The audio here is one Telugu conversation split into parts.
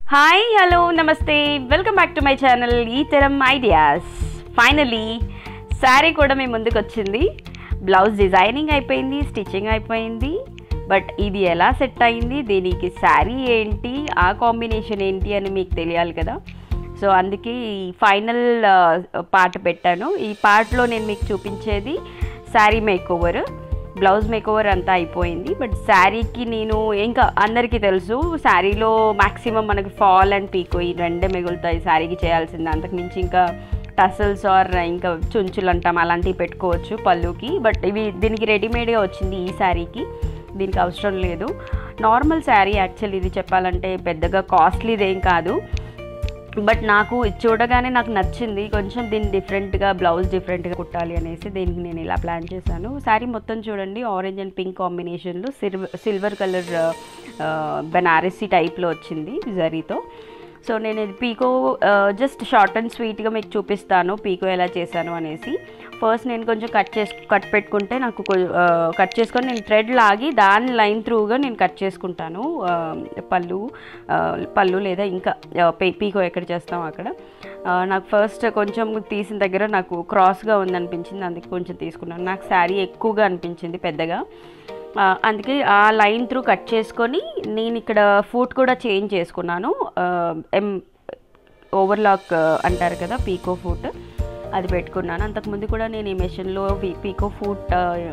హాయ్ హలో నమస్తే welcome back to my channel ఈ తరం ఐడియాస్ ఫైనలీ శారీ కూడా మీ ముందుకు వచ్చింది బ్లౌజ్ డిజైనింగ్ అయిపోయింది స్టిచ్చింగ్ అయిపోయింది బట్ ఇది ఎలా సెట్ అయింది దీనికి శారీ ఏంటి ఆ కాంబినేషన్ ఏంటి అని మీకు తెలియాలి కదా సో అందుకే ఈ ఫైనల్ పార్ట్ పెట్టాను ఈ పార్ట్లో నేను మీకు చూపించేది sari make over blouse makeover అంతా అయిపోయింది బట్ శారీకి నేను ఇంకా అందరికీ తెలుసు శారీలో మ్యాక్సిమం మనకి ఫాల్ అండ్ పీకో ఈ రెండే మిగులుతాయి శారీకి చేయాల్సింది అంతకు మించి ఇంకా టసల్స్ ఆర్ ఇంకా చుంచులు అంటాం అలాంటివి పెట్టుకోవచ్చు పళ్ళుకి బట్ ఇవి దీనికి రెడీమేడ్గా వచ్చింది ఈ శారీకి దీనికి అవసరం లేదు నార్మల్ శారీ యాక్చువల్ ఇది చెప్పాలంటే పెద్దగా కాస్ట్లీదేం కాదు బట్ నాకు ఇది చూడగానే నాకు నచ్చింది కొంచెం దీన్ని డిఫరెంట్గా బ్లౌజ్ డిఫరెంట్గా కుట్టాలి అనేసి దీనికి నేను ఇలా ప్లాన్ చేశాను శారీ మొత్తం చూడండి ఆరెంజ్ అండ్ పింక్ కాంబినేషన్లో సిల్వర్ సిల్వర్ కలర్ బెనారసీ టైప్లో వచ్చింది జరీతో సో నేను ఇది పీకో జస్ట్ షార్ట్ అండ్ స్వీట్గా మీకు చూపిస్తాను పీకో ఎలా చేశాను అనేసి ఫస్ట్ నేను కొంచెం కట్ చేసి కట్ పెట్టుకుంటే నాకు కట్ చేసుకొని నేను థ్రెడ్ లాగి దాని లైన్ త్రూగా నేను కట్ చేసుకుంటాను ఆ, పళ్ళు ఆ, పళ్ళు లేదా ఇంకా ఆ, పీ- పీకో ఎక్కడ చేస్తాం అక్కడ ఆ, నాకు ఫస్ట్ కొంచెం తీసిన దగ్గర నాకు క్రాస్గా ఉందనిపించింది అందుకే కొంచెం తీసుకున్నాను నాకు శారీ ఎక్కువగా అనిపించింది పెద్దగా ఆ, అందుకే ఆ లైన్ త్రూ కట్ చేసుకొని నేను ఇక్కడ ఫుట్ కూడా చేంజ్ చేసుకున్నాను ఆ, ఎం ఓవర్లాక్ అంటారు కదా పీకో ఫుట్ అది పెట్టుకున్నాను అంతకుముందు కూడా నేను ఈ మెషిన్లో పీకో ఫుట్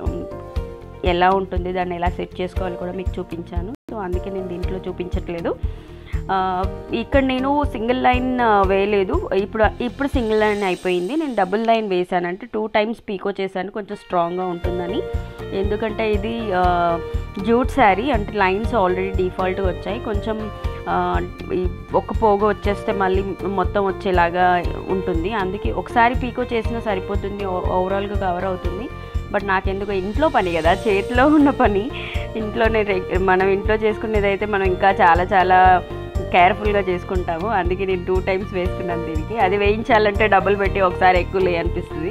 ఎలా ఉంటుంది దాన్ని ఎలా సెట్ చేసుకోవాలి కూడా మీకు చూపించాను సో అందుకే నేను దీంట్లో చూపించట్లేదు ఆ, ఇక్కడ నేను సింగిల్ లైన్ ఆ, వేయలేదు ఇప్పుడు ఇప్పుడు సింగిల్ లైన్ అయిపోయింది నేను డబుల్ లైన్ వేసాను అంటే టూ టైమ్స్ పీకో చేశాను కొంచెం స్ట్రాంగ్గా ఉంటుందని ఎందుకంటే ఇది జూట్ శారీ అంటే లైన్స్ ఆల్రెడీ డిఫాల్ట్గా వచ్చాయి కొంచెం ఆ, ఈ ఒక పోగ వచ్చేస్తే మళ్ళీ మొత్తం వచ్చేలాగా ఉంటుంది అందుకే ఒకసారి పీకో చేసినా సరిపోతుంది ఓ- ఓవరాల్గా కవర్ అవుతుంది బట్ నాకెందుకు ఇంట్లో పని కదా చేతిలో ఉన్న పని ఇంట్లోనే రెగ్- మనం ఇంట్లో చేసుకునేది అయితే మనం ఇంకా చాలా చాలా కేర్ఫుల్గా చేసుకుంటాము అందుకే నేను టూ టైమ్స్ వేసుకున్నాను దీనికి అది వేయించాలంటే డబ్బులు పెట్టి ఒకసారి ఎక్కువ లే అనిపిస్తుంది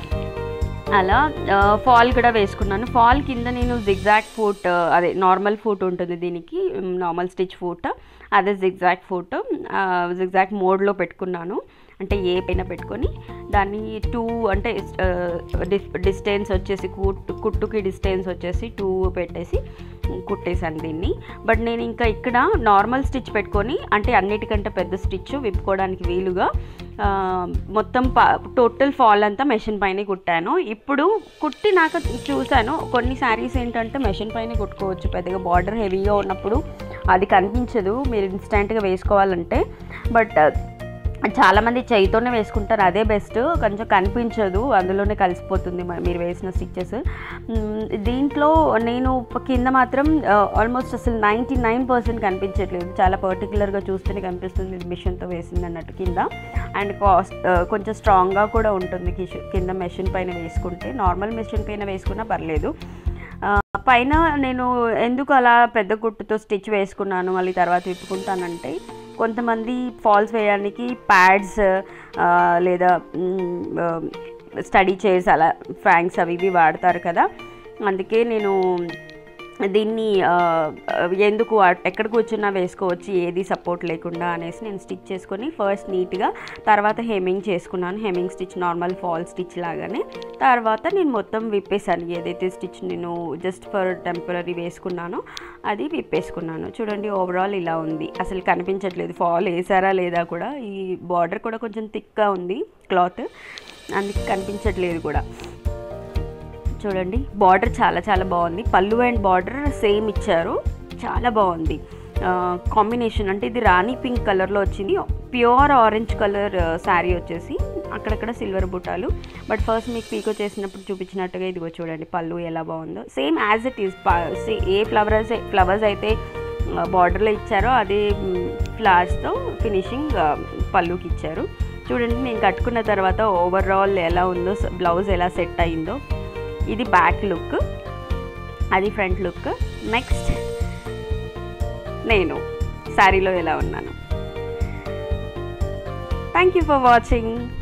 అలా ఆ, ఫాల్ కూడా వేసుకున్నాను ఫాల్ కింద నేను జిగ్జాక్ ఫూట్ ఆ, అదే నార్మల్ ఫూట్ ఉంటుంది దీనికి మ్, నార్మల్ స్టిచ్ ఫూట్ అదే జిగ్జాక్ ఫూట్ జిగ్జాక్ మోడ్లో పెట్టుకున్నాను అంటే ఏ పైన పెట్టుకొని దాన్ని టూ అంటే ఆ, డిస్ డిస్టెన్స్ వచ్చేసి కుట్టు కుట్టుకి డిస్టెన్స్ వచ్చేసి టూ పెట్టేసి కుట్టేశాను దీన్ని బట్ నేను ఇంకా ఇక్కడ నార్మల్ స్టిచ్ పెట్టుకొని అంటే అన్నిటికంటే పెద్ద స్టిచ్ విప్పుకోవడానికి వీలుగా ఆ, మొత్తం టోటల్ ఫాల్ అంతా మెషిన్ పైన కుట్టాను ఇప్పుడు కుట్టి నాకు చూశాను కొన్ని శారీస్ ఏంటంటే మెషిన్ పైన కుట్టుకోవచ్చు పెద్దగా బార్డర్ హెవీగా ఉన్నప్పుడు అది కనిపించదు మీరు ఇన్స్టెంట్గా వేసుకోవాలంటే బట్ చాలామంది చేయితోనే వేసుకుంటారు అదే బెస్ట్ కొంచెం కనిపించదు అందులోనే కలిసిపోతుంది మ- మీరు వేసిన స్టిచ్చెస్ దీంట్లో నేను కింద మాత్రం ఆల్మోస్ట్ అసలు నైంటీ నైన్ పర్సెంట్ కనిపించట్లేదు చాలా పర్టికులర్గా చూస్తేనే కనిపిస్తుంది ఇది మిషన్తో వేసింది అన్నట్టు కింద అండ్ కాస్ట్ కొంచెం స్ట్రాంగ్గా కూడా ఉంటుంది కిష్- కింద మెషిన్ పైన వేసుకుంటే నార్మల్ మెషిన్ పైన వేసుకున్నా పర్లేదు ఆ, పైన నేను ఎందుకు అలా పెద్ద కుట్టుతో స్టిచ్ వేసుకున్నాను మళ్ళీ తర్వాత విప్పుకుంటానంటే కొంతమంది ఫాల్స్ వేయడానికి ప్యాడ్స్ లేదా స్టడీ చైర్స్ అలా ఫ్యాంక్స్ అవి ఇవి వాడతారు కదా అందుకే నేను దీన్ని ఆ, ఎందుకు ఆ- ఎక్కడ కూర్చున్నా వేసుకోవచ్చు ఏది సపోర్ట్ లేకుండా అనేసి నేను స్టిచ్ చేసుకొని ఫస్ట్ నీట్గా తర్వాత హెమ్మింగ్ చేసుకున్నాను hemming stitch normal fall stitch లాగానే తర్వాత నేను మొత్తం విప్పేసాను ఏదైతే స్టిచ్ నేను జస్ట్ ఫర్ టెంపరీ వేసుకున్నానో అది విప్పేసుకున్నాను చూడండి ఓవరాల్ ఇలా ఉంది అసలు కనిపించట్లేదు ఫాల్ వేసారా లేదా కూడా ఈ బార్డర్ కూడా కొంచెం థిక్గా ఉంది క్లాత్ అందుకే కనిపించట్లేదు కూడా చూడండి బార్డర్ చాలా చాలా బాగుంది పళ్ళు అండ్ బార్డర్ సేమ్ ఇచ్చారు చాలా బాగుంది కాంబినేషన్ అంటే ఇది రాణి పింక్ కలర్లో వచ్చింది ప్యూర్ ఆరెంజ్ కలర్ శారీ వచ్చేసి అక్కడక్కడ సిల్వర్ బుట్టాలు బట్ ఫస్ట్ మీకు పీకో చేసినప్పుడు చూపించినట్టుగా ఇదిగో చూడండి పళ్ళు ఎలా బాగుందో same as it is a flowers flowers అయితే బార్డర్లో ఇచ్చారో అదే ఫ్లవర్స్తో ఫినిషింగ్ పళ్ళుకి ఇచ్చారు చూడండి నేను కట్టుకున్న తర్వాత ఓవరాల్ ఎలా ఉందో బ్లౌజ్ ఎలా సెట్ అయిందో ఇది బ్యాక్ లుక్ అది ఫ్రంట్ లుక్ నెక్స్ట్ నేను శారీలో ఎలా ఉన్నాను థ్యాంక్ యూ ఫర్ వాచింగ్